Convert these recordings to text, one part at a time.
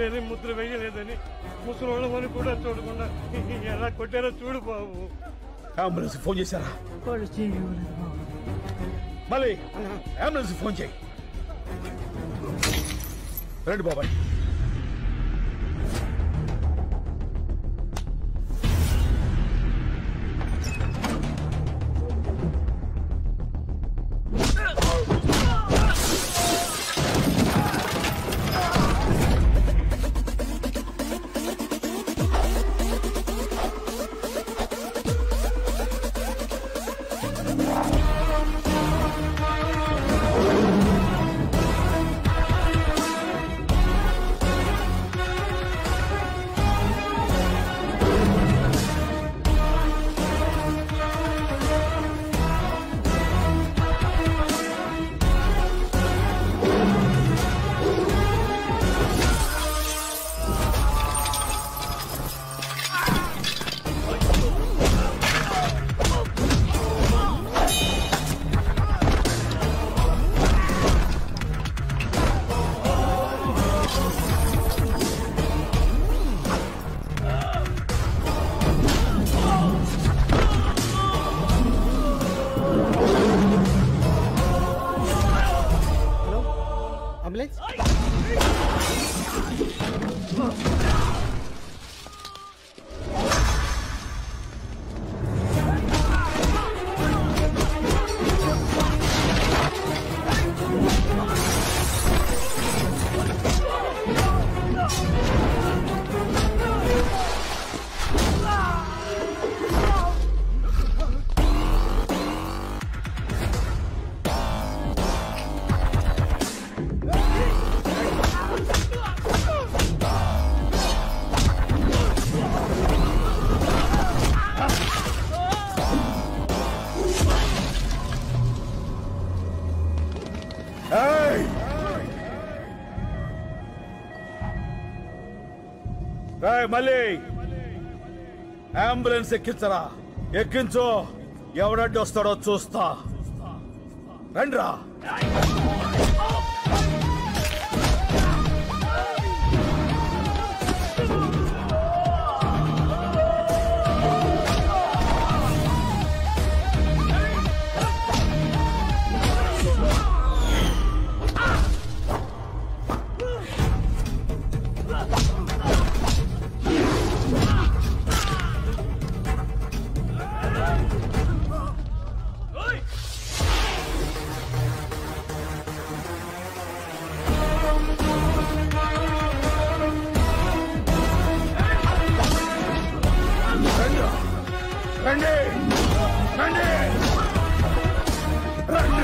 వేరే ముద్ర వేయలేదని ముసలోళ్ళమని కూడా చూడకుండా ఎలా కొట్టారో చూడు బాబు అంబులెన్స్ ఫోన్ చేశారా వాళ్ళు చేయలేదు బాబు మళ్ళీ అంబులెన్స్ ఫోన్ చేయి రండి బాబాయ్ అంబులెన్స్ ఏయ్! ఏయ్, మళ్ళీ అంబులెన్స్ ఎక్కించరా ఎక్కించు ఎవడడ్డు వస్తాడో చూస్తా రండ్రా రండి రండి రండి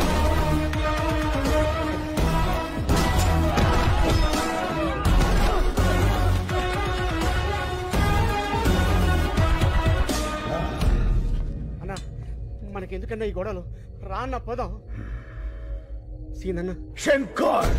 అన్నా మనకెందుకన్నా ఈ గొడవలు రా అన్న పోదాం సీనన్న శంకర్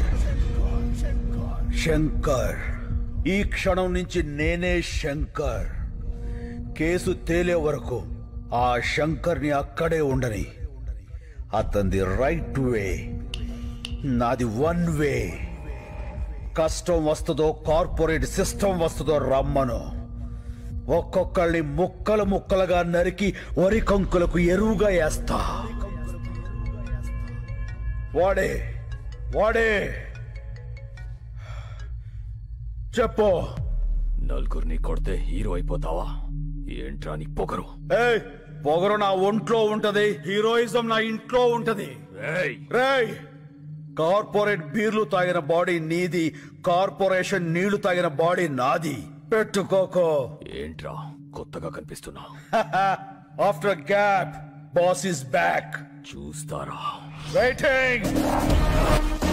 శంకర్ ఈ క్షణం నుంచి నేనే శంకర్ కేసు తేలే వరకు ఆ శంకర్ని అక్కడే ఉండని అతనిది రైట్ వే నాది వన్ వే కష్టం వస్తుందో కార్పొరేట్ సిస్టమ్ వస్తుందో రమ్మను ఒక్కొక్కళ్ళని ముక్కలు ముక్కలుగా నరికి వరి కంకులకు ఎరువుగా వేస్తా వాడే వాడే చెప్పు నలుగురిని కొడితే హీరో అయిపోతావా ఏంట్రా నీ పొగరు ఏయ్ పొగరు నా ఒంట్లో ఉంటది హీరోయిజం నా ఇంట్లో ఉంటది ఏయ్ రేయ్ కార్పొరేట్ బీర్లు తాగిన బాడీ నీది కార్పొరేషన్ నీళ్లు తాగిన బాడీ నాది పెట్టుకోకో ఏంట్రా కొత్తగా కనిపిస్తున్నా after gap boss is back చూస్తారా వెయిటింగ్